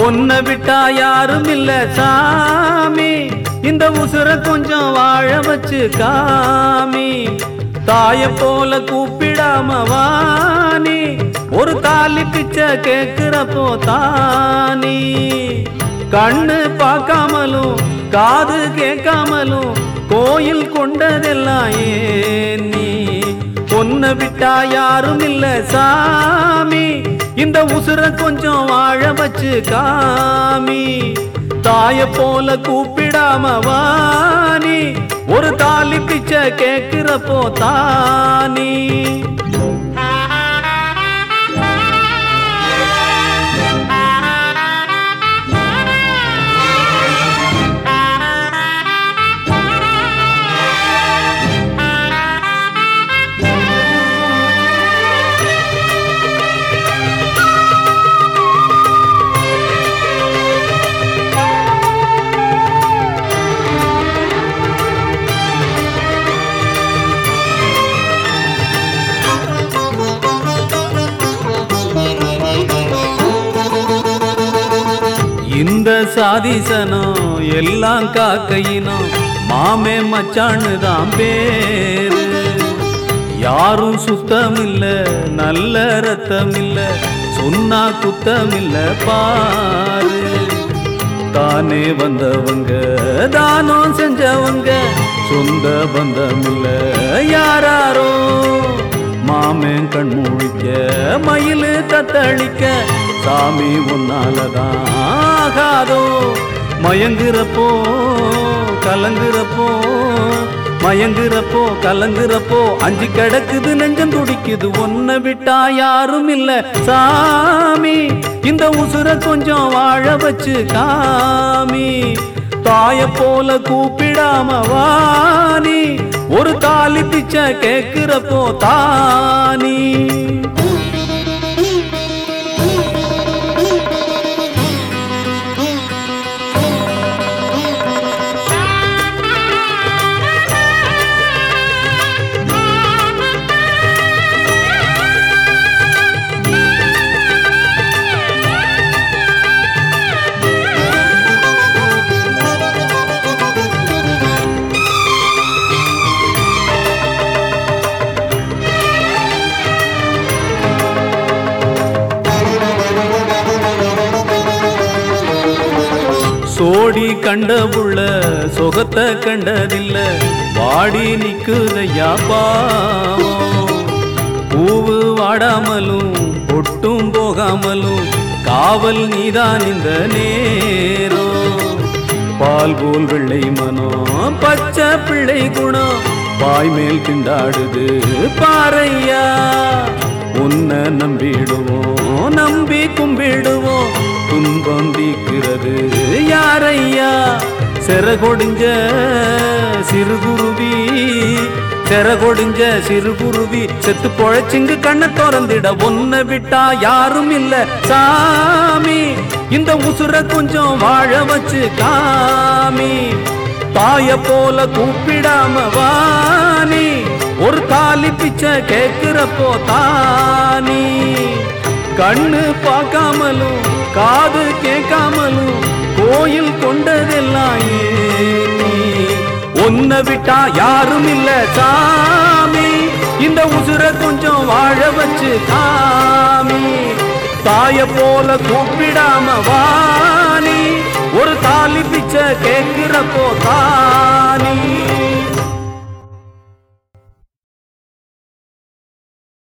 உன்னை விட்டா யாரும் இல்ல சாமி இந்த உசுர கொஞ்சம் வாழ வச்சு காமி தாய போல கூப்பிடாம வாணி ஒரு தாலி பிச்சை கேக்குறப்போ தானி கண்ணு பார்க்காமலும் காது கேட்காமலும் கோயில் கொண்டதெல்லாம் ஏன் நீ பொண்ணை விட்டா யாரும் இல்ல சாமி இந்த உசுர கொஞ்சம் வாழ வச்சு காமி தாய போல கூப்பிடாம வாணி ஒரு தாலி பிச்சை கேக்குறப்போ தானி இந்த சாதிசனம் எல்லாம் காக்கையினம் மாமே மச்சான்னு தான் பேரு யாரும் சுத்தம் இல்ல நல்ல ரத்தம் இல்ல சொன்னா குத்தம் இல்ல பாரு தானே வந்தவங்க தானம் செஞ்சவங்க சொந்த பந்தம் இல்ல யாராரோ மாமன் கண் முழிக்க மயிலு தத்தளிக்க சாமி உன்னாலதான் ஆகாதோ மயங்குறப்போ கலங்குறப்போ மயங்குறப்போ கலங்குறப்போ அஞ்சு கிடக்குது நெஞ்சம் துடிக்குது ஒன்ன விட்டா யாரும் இல்ல சாமி இந்த உசுர கொஞ்சம் வாழ வச்சு காமி தாய போல கூப்பிடாம வாணி ஒரு தாலி பிச்சை கேக்குறப்போ தானி சோடி கண்ட புள்ள சொகத்தை கண்டதில்ல வாடி நிக்குதையா பாவம் பூவு வாடாமலும் பொட்டும் போகாமலும் காவல் நீதான் இந்த நேரம் பால் போல் வெள்ளை மனம் பச்சை பிள்ளை குணம் பாய் மேல் திண்டாடுது பாறையா உன்னை நம்பிடுவோம் நம்பி கும்பிடுவோம் துன்பம் தீக்கிறது யாரையா செரகொடிஞ்ச சிறுகுருவி செரகொடிஞ்ச சிறுகுருவி செத்து பொழைச்சிங்கு கண்ணை திறந்திட ஒன்ன விட்டா யாரும் இல்ல சாமி இந்த உசுர கொஞ்சம் வாழ வச்சு காமி தாய போல கூப்பிடாம வாணி ஒரு தாலி பிச்சை கேக்குறப்போ தானி கண்ணு பார்க்காமலும் காது கேட்காமலும் கோயில் கொண்டதெல்லாம் ஏன் நீ உன்னை விட்டா யாரும் இல்ல சாமி இந்த உசுர கொஞ்சம் வாழ வச்சு காமி தாய போல கூப்பிடாம வாணி ஒரு தாலி பிச்சை கேட்கிறப்போ தானி